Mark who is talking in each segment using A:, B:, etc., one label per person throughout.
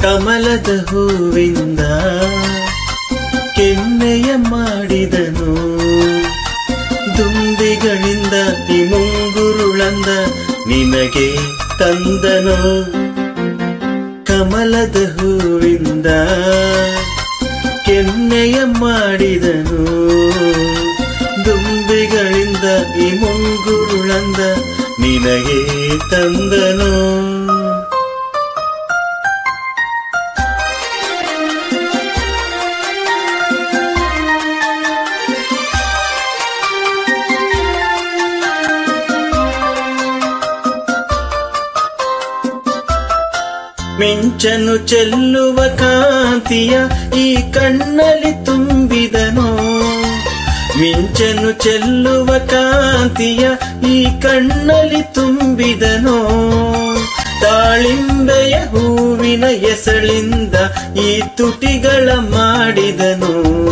A: ಕಮಲದ ಹೂವಿಂದ ಕೆನ್ನೆಯ ಮಾಡಿದನು ದುಂಬಿಗಳಿಂದ ಈ ಮುಂಗುರುಳಂದ ನಿನಗೆ ತಂದನು ಕಮಲದ ಹೂವಿಂದ ಕೆನ್ನೆಯ ಮಾಡಿದನು ದುಂಬಿಗಳಿಂದ ಈ ಮುಂಗುರುಳಂದ ನಿನಗೆ ತಂದನು ಮಿಂಚನು ಚೆಲ್ಲುವ ಕಾಂತಿಯ ಈ ಕಣ್ಣಲ್ಲಿ ತುಂಬಿದನು ಮಿಂಚನು ಚೆಲ್ಲುವ ಕಾಂತಿಯ ಈ ಕಣ್ಣಲ್ಲಿ ತುಂಬಿದನು ತಾಳಿಂಬೆಯ ಹೂವಿನ ಎಸಳಿಂದ ಈ ತುಟಿಗಳ ಮಾಡಿದನು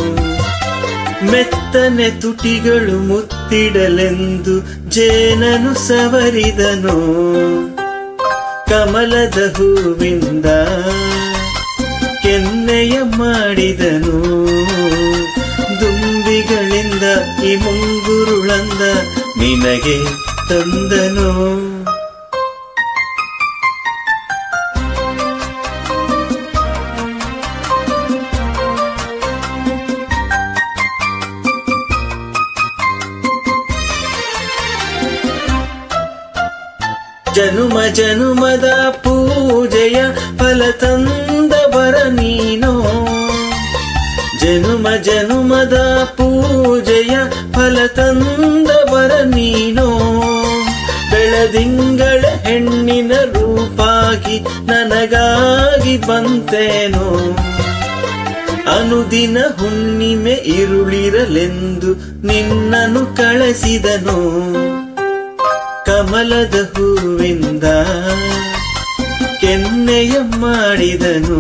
A: ಮೆತ್ತನೆ ತುಟಿಗಳು ಮುತ್ತಿಡಲೆಂದು ಜೇನನು ಸವರಿದನು ಕಮಲದ ಹೂವಿಂದ ಕೆನ್ನೆಯ ಮಾಡಿದನು ದುಂಬಿಗಳಿಂದ ಈ ಮುಂಗುರುಳಂದ ನಿನಗೆ ತಂದನು ಜನುಮ ಜನುಮದ ಪೂಜೆಯ ಫಲ ತಂದವರ ನೀನು ಜನುಮ ಜನುಮದ ಪೂಜೆಯ ಫಲ ತಂದವರ ನೀನು ಬೆಳದಿಂಗಳ ಹೆಣ್ಣಿನ ರೂಪಾಗಿ ನನಗಾಗಿ ಬಂತೇನೋ ಅನುದಿನ ಹುಣ್ಣಿಮೆ ಇರುಳಿರಲೆಂದು ನಿನ್ನನ್ನು ಕಳಿಸಿದನು ಕಮಲದ ಹೂವಿಂದ ಕೆನ್ನೆಯ ಮಾಡಿದನು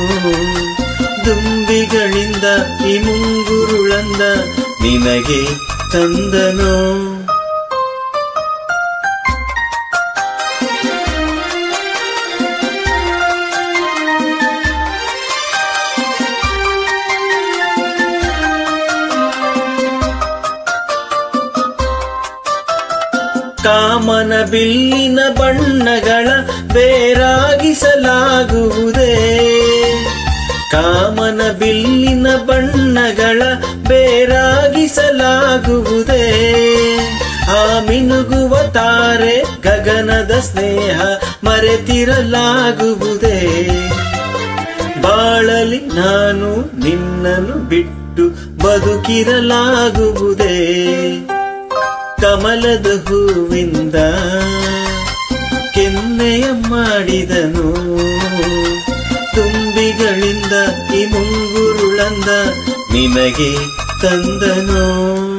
A: ದುಂಬಿಗಳಿಂದ ಈ ಮುಂಗುರುಳಂದ ನಿನಗೆ ತಂದನು ಕಾಮನ ಬಿಲ್ಲಿನ ಬಣ್ಣಗಳ ಬೇರಾಗಿಸಲಾಗುವುದೇ ಕಾಮನ ಬಿಲ್ಲಿನ ಬಣ್ಣಗಳ ಬೇರಾಗಿಸಲಾಗುವುದೇ ಆ ಮಿನುಗುವ ತಾರೆ ಗಗನದ ಸ್ನೇಹ ಮರೆತಿರಲಾಗುವುದೇ ಬಾಳಲಿ ನಾನು ನಿನ್ನನ್ನು ಬಿಟ್ಟು ಬದುಕಿರಲಾಗುವುದೇ ಕಮಲದ ಹೂವಿಂದ ಕೆನ್ನೆಯ ಮಾಡಿದನು ತುಂಬಿಗಳಿಂದ ಈ ಮುಂಗುರುಳಂದ ನಿನಗೆ ತಂದನು